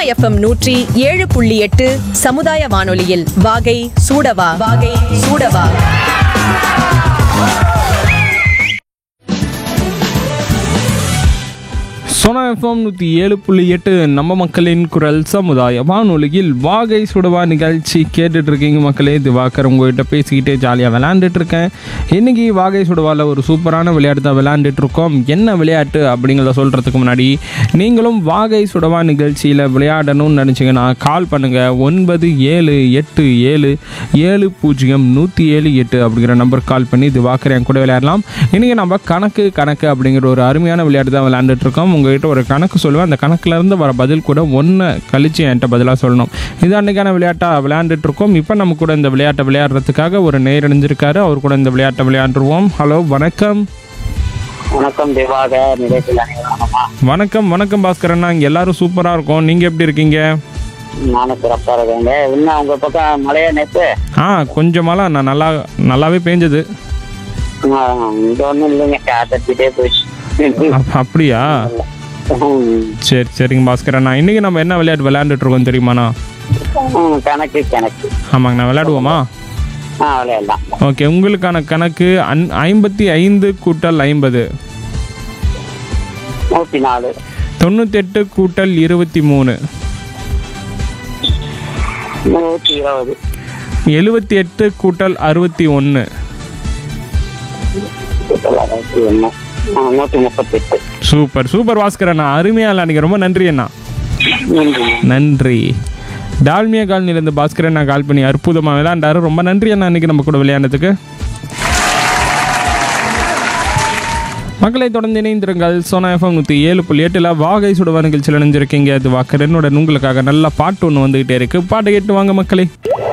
FM நூற்றி ஏழு புள்ளி எட்டு சமுதாய வானொலியில் வாகை சூடவா வாகை சூடவா சோனா எஃப்எம் நூற்றி ஏழு புள்ளி எட்டு நம்ம மக்களின் குரல் சமுதாய வானொலியில் வாகை சுடவா நிகழ்ச்சி கேட்டுட்டு இருக்கீங்க மக்களே திவாகர் உங்ககிட்ட பேசிக்கிட்டே ஜாலியாக விளையாண்டுட்டு இருக்கேன் இன்னைக்கு வாகை சுடவாவில் ஒரு சூப்பரான விளையாட்டு தான் விளையாண்டுட்டு இருக்கோம் என்ன விளையாட்டு அப்படிங்கிறத சொல்கிறதுக்கு முன்னாடி நீங்களும் வாகை சுடவா நிகழ்ச்சியில் விளையாடணும்னு நினச்சிங்கன்னா கால் பண்ணுங்கள் ஒன்பது ஏழு எட்டு ஏழு ஏழு பூஜ்ஜியம் நூற்றி ஏழு எட்டு அப்படிங்கிற நம்பர் கால் பண்ணி திவாகர் என் கூட விளையாடலாம் இன்றைக்கி நம்ம கணக்கு கணக்கு அப்படிங்கிற ஒரு அருமையான விளையாட்டு தான் விளையாண்டுட்டு இருக்கோம் உங்ககிட்ட ஒரு கணக்கு சொல்லுவேன் அந்த கணக்குல இருந்து வர பதில் கூட ஒன்று கழிச்சு என்கிட்ட பதிலாக சொல்லணும் இது அன்றைக்கான விளையாட்டாக விளையாண்டுட்டு இருக்கோம் இப்போ நம்ம கூட இந்த விளையாட்டை விளையாடுறதுக்காக ஒரு நேர் இணைஞ்சிருக்காரு அவர் கூட இந்த விளையாட்டை விளையாண்டுருவோம் ஹலோ வணக்கம் வணக்கம் திவாகர் நிலையத்தில் அனைவருமா வணக்கம் வணக்கம் பாஸ்கரண்ணா இங்கே எல்லாரும் சூப்பராக இருக்கும் நீங்கள் எப்படி இருக்கீங்க நானும் சிறப்பா இருக்கேங்க இன்னும் உங்க பக்கம் மழையா நேத்து ஆ கொஞ்சமால நான் நல்லா நல்லாவே பேஞ்சது ஆ, இங்க ஒண்ணும் இல்லைங்க காத்தடிச்சிட்டே போயிடுச்சு அப்- அப்படியா ம், சரி சரிங்க பாஸ்கரண்ணா இன்றைக்கி நம்ம என்ன விளையாட்டு விளையாண்டுட்டு இருக்கோம் தெரியுமாண்ணா ம், கணக்கு கணக்கு ஆமாங்க நான் விளையாடுவோமா ஆ விளையாடலாம் ஓகே உங்களுக்கான கணக்கு அன் ஐம்பத்தி ஐந்து கூட்டல் ஐம்பது நூத்தி நாலு தொண்ணூத்தெட்டு கூட்டல் இருபத்தி மூணு நூத்தி இருபது எழுபத்தி எட்டு கூட்டல் அறுபத்தி ஒன்று தொள்ளாயிரத்தி ஒண்ணு ஆ, நூத்தி முப்பத்தெட்டு சூப்பர் சூப்பர் பாஸ்கர் அண்ணா அருமையா இல்லை அன்றைக்கி ரொம்ப நன்றி அண்ணா நன்றி நன்றி டால்மியா காலனிலேருந்து பாஸ்கர் அண்ணா கால் பண்ணி அற்புதமாக விளையாண்டாரு ரொம்ப நன்றி அண்ணா அன்றைக்கி நம்ம கூட விளையாண்டதுக்கு மக்களை தொடர்ந்து இணைந்திருங்கள் சோனா எஃப்எம் நூற்றி ஏழு புள்ளி எட்டில் வாகை சுடுவா நிகழ்ச்சியில் இணைஞ்சிருக்கீங்க அது வாக்கர் என்னோட உங்களுக்காக நல்ல பாட்டு ஒன்று வந்துகிட்டே இருக்கு பாட்டு கேட்டு வாங்க மக்களே